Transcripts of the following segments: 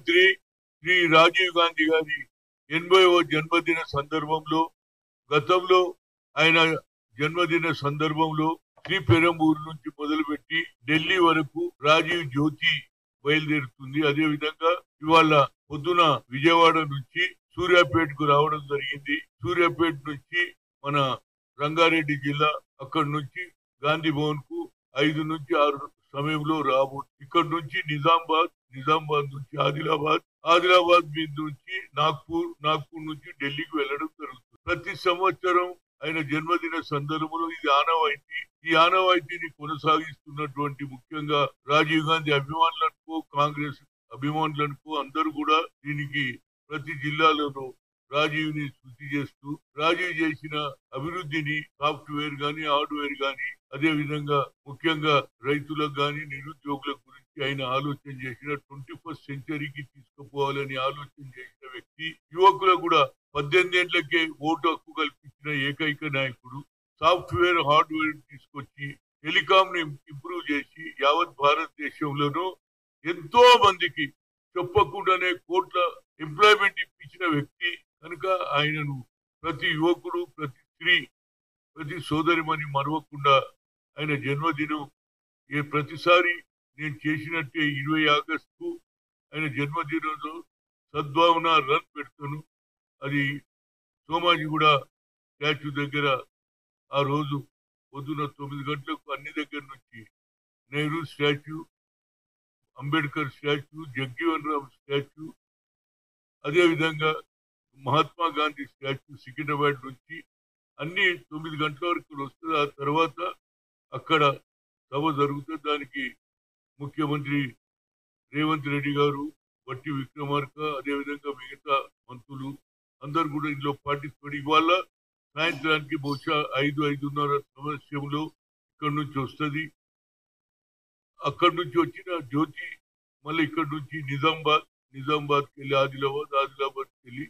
ముఖ్యమంత్రి శ్రీ రాజీవ్ గాంధీ గారి ఎనభైవ జన్మదిన సందర్భంలో గతంలో ఆయన జన్మదిన సందర్భంలో శ్రీ పెరంబూరు నుంచి మొదలుపెట్టి ఢిల్లీ వరకు రాజీవ్ జ్యోతి బయలుదేరుతుంది అదే విధంగా ఇవాళ పొద్దున విజయవాడ నుంచి సూర్యాపేటకు రావడం జరిగింది సూర్యాపేట నుంచి మన రంగారెడ్డి జిల్లా అక్కడి నుంచి గాంధీ భవన్ కు ఐదు నుంచి ఆరు సమయంలో రాబో ఇక్కడ నుంచి నిజామాబాద్ నిజామాబాద్ నుంచి ఆదిలాబాద్ ఆదిలాబాద్ మీద నుంచి నాగ్పూర్ నాగ్పూర్ నుంచి ఢిల్లీకి వెళ్ళడం జరుగుతుంది ప్రతి సంవత్సరం ఆయన జన్మదిన సందర్భంలో ఇది ఆనవాయితీ ఈ ఆనవాయితీని కొనసాగిస్తున్నటువంటి ముఖ్యంగా రాజీవ్ గాంధీ అభిమానులకు కాంగ్రెస్ అభిమానులకు అందరూ కూడా దీనికి ప్రతి జిల్లాలోనూ రాజీవ్ ని శృతి చేస్తూ రాజీవ్ చేసిన అభివృద్ధిని సాఫ్ట్వేర్ గాని హార్డ్వేర్ గాని అదే విధంగా ముఖ్యంగా రైతులకు గాని నిరుద్యోగుల గురించి ఆయన ఆలోచన చేసిన ట్వంటీ ఫస్ట్ సెంచరీకి తీసుకుపోవాలని ఆలోచన చేసిన వ్యక్తి యువకులకు కూడా పద్దెనిమిది ఏళ్లకే ఓటు హక్కు కల్పించిన ఏకైక నాయకుడు సాఫ్ట్వేర్ హార్డ్వేర్ తీసుకొచ్చి టెలికాం ని ఇంప్రూవ్ చేసి యావత్ భారతదేశంలోనూ ఎంతో మందికి చెప్పకుండానే కోట్ల ఎంప్లాయ్మెంట్ ఇప్పించిన వ్యక్తి కనుక ఆయనను ప్రతి యువకుడు ప్రతి స్త్రీ ప్రతి సోదరిమని మరవకుండా ఆయన జన్మదినం ఏ ప్రతిసారి నేను చేసినట్టే ఇరవై ఆగస్టు ఆయన జన్మదినంలో సద్భావన రన్ పెడతాను అది సోమాజిగూడ స్టాచ్యూ దగ్గర ఆ రోజు పొద్దున తొమ్మిది గంటలకు అన్ని దగ్గర నుంచి Nehru statue Ambedkar statue Jagjivan Ram statue అదే విధంగా మహాత్మా గాంధీ స్టాచ్యూ సికింద్రాబాద్ నుంచి అన్ని తొమ్మిది గంటల వరకు వస్తుంది ఆ తర్వాత అక్కడ సభ జరుగుతుంది దానికి ముఖ్యమంత్రి రేవంత్ రెడ్డి గారు బట్టి విక్రమార్క అదేవిధంగా మిగతా మంత్రులు అందరు కూడా ఇందులో పార్టిసిపేట్ ఇవాళ సాయంత్రానికి బహుశా ఐదు ఐదున్నర సమస్యంలో ఇక్కడ నుంచి వస్తుంది అక్కడి నుంచి వచ్చిన జ్యోతి మళ్ళీ ఇక్కడ నుంచి నిజామాబాద్ నిజామాబాద్కి వెళ్ళి ఆదిలాబాద్ ఆదిలాబాద్కి వెళ్ళి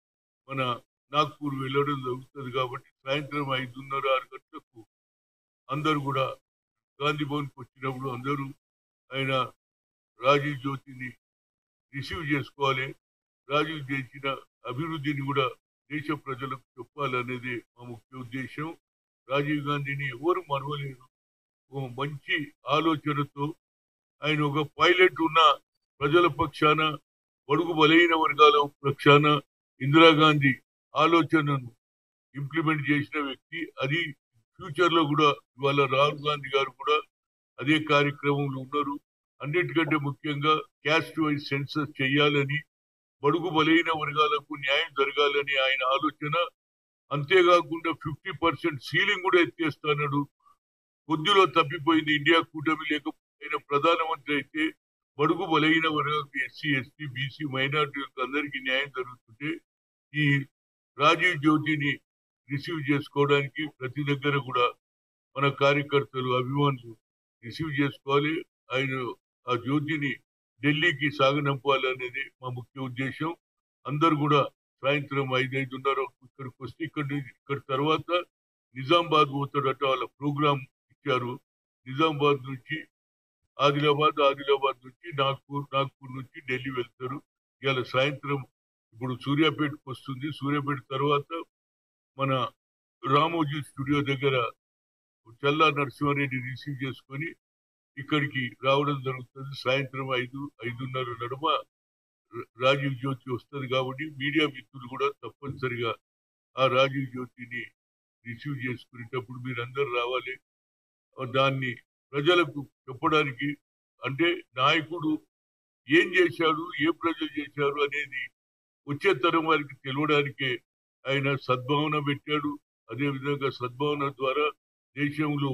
మన నాగ్పూర్ వెళ్ళడం జరుగుతుంది కాబట్టి సాయంత్రం ఐదున్నర ఆరు గంటలకు అందరూ కూడా గాంధీ భవన్కి వచ్చినప్పుడు అందరూ ఆయన రాజీవ్ జ్యోతిని రిసీవ్ చేసుకోవాలి రాజీవ్ చేసిన అభివృద్ధిని కూడా దేశ ప్రజలకు చెప్పాలనేది మా ముఖ్య ఉద్దేశం రాజీవ్ గాంధీని ఎవరు మరవలేరు ఒక మంచి ఆలోచనతో ఆయన ఒక పైలట్ ఉన్న ప్రజల పక్షాన బడుగు బలైన వర్గాల పక్షాన ఇందిరాగాంధీ ఆలోచనను ఇంప్లిమెంట్ చేసిన వ్యక్తి అది ఫ్యూచర్ లో కూడా ఇవాళ రాహుల్ గాంధీ గారు కూడా అదే కార్యక్రమంలో ఉన్నారు అన్నిటికంటే ముఖ్యంగా క్యాస్ట్ వైజ్ సెన్సస్ చేయాలని బడుగు బలైన వర్గాలకు న్యాయం జరగాలని ఆయన ఆలోచన అంతేకాకుండా ఫిఫ్టీ పర్సెంట్ సీలింగ్ కూడా ఎత్తేస్తున్నాడు కొద్దిలో తప్పిపోయింది ఇండియా కూటమి లేకపోయిన ప్రధానమంత్రి అయితే బడుగు బలైన వర్గాలకు ఎస్సీ ఎస్టీ బీసీ మైనార్టీలకు అందరికీ న్యాయం జరుగుతుంటే ఈ రాజీవ్ జ్యోతిని రిసీవ్ చేసుకోవడానికి ప్రతి దగ్గర కూడా మన కార్యకర్తలు అభిమానులు రిసీవ్ చేసుకోవాలి ఆయన ఆ జ్యోతిని ఢిల్లీకి సాగనంపాలనేది మా ముఖ్య ఉద్దేశం అందరు కూడా సాయంత్రం ఐదు ఐదున్నర ఇక్కడికి వస్తే ఇక్కడ ఇక్కడ తర్వాత నిజామాబాద్ పోతాడట వాళ్ళ ప్రోగ్రామ్ ఇచ్చారు నిజామాబాద్ నుంచి ఆదిలాబాద్ ఆదిలాబాద్ నుంచి నాగ్పూర్ నాగ్పూర్ నుంచి ఢిల్లీ వెళ్తారు ఇవాళ సాయంత్రం ఇప్పుడు సూర్యాపేటకు వస్తుంది సూర్యాపేట తర్వాత మన రామోజీ స్టూడియో దగ్గర చల్లా నరసింహారెడ్డి రిసీవ్ చేసుకొని ఇక్కడికి రావడం జరుగుతుంది సాయంత్రం ఐదు ఐదున్నర నడుమ ర- రాజీవ్ జ్యోతి వస్తుంది కాబట్టి మీడియా మిత్రులు కూడా తప్పనిసరిగా ఆ రాజీవ్ జ్యోతిని రిసీవ్ చేసుకునేటప్పుడు మీరందరూ రావాలి ఆ దాన్ని ప్రజలకు చెప్పడానికి అంటే నాయకుడు ఏం చేశాడు ఏ ప్రజలు చేశారు అనేది వచ్చే తరం వారికి తెలియడానికే ఆయన సద్భావన పెట్టాడు అదే విధంగా సద్భావన ద్వారా దేశంలో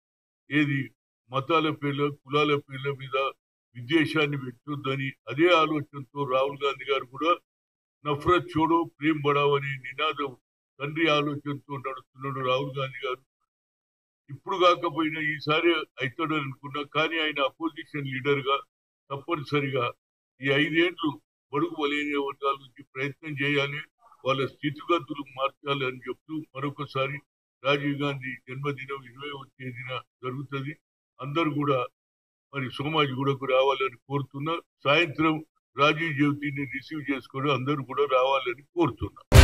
ఏది మతాల పేర్ల కులాల పేర్ల మీద విద్వేషాన్ని పెట్టొద్దని అదే ఆలోచనతో రాహుల్ గాంధీ గారు కూడా నఫరత్ చూడో ప్రేమ్ బడావ్ అనే నినాదం తండ్రి ఆలోచనతో నడుస్తున్నాడు రాహుల్ గాంధీ గారు ఇప్పుడు కాకపోయినా ఈసారి అవుతాడు అనుకున్నా కానీ ఆయన అపోజిషన్ లీడర్ గా తప్పనిసరిగా ఈ ఐదేళ్లు బడుగు బలైన వర్గాల నుంచి ప్రయత్నం చేయాలి వాళ్ళ స్థితిగతులు మార్చాలి అని చెప్తూ మరొకసారి రాజీవ్ గాంధీ జన్మదినం ఇరవై తేదీన జరుగుతుంది అందరూ కూడా మరి సోమాజిగూడకు రావాలని కోరుతున్నా సాయంత్రం రాజీవ్ జ్యోతిని రిసీవ్ చేసుకొని అందరూ కూడా రావాలని కోరుతున్నా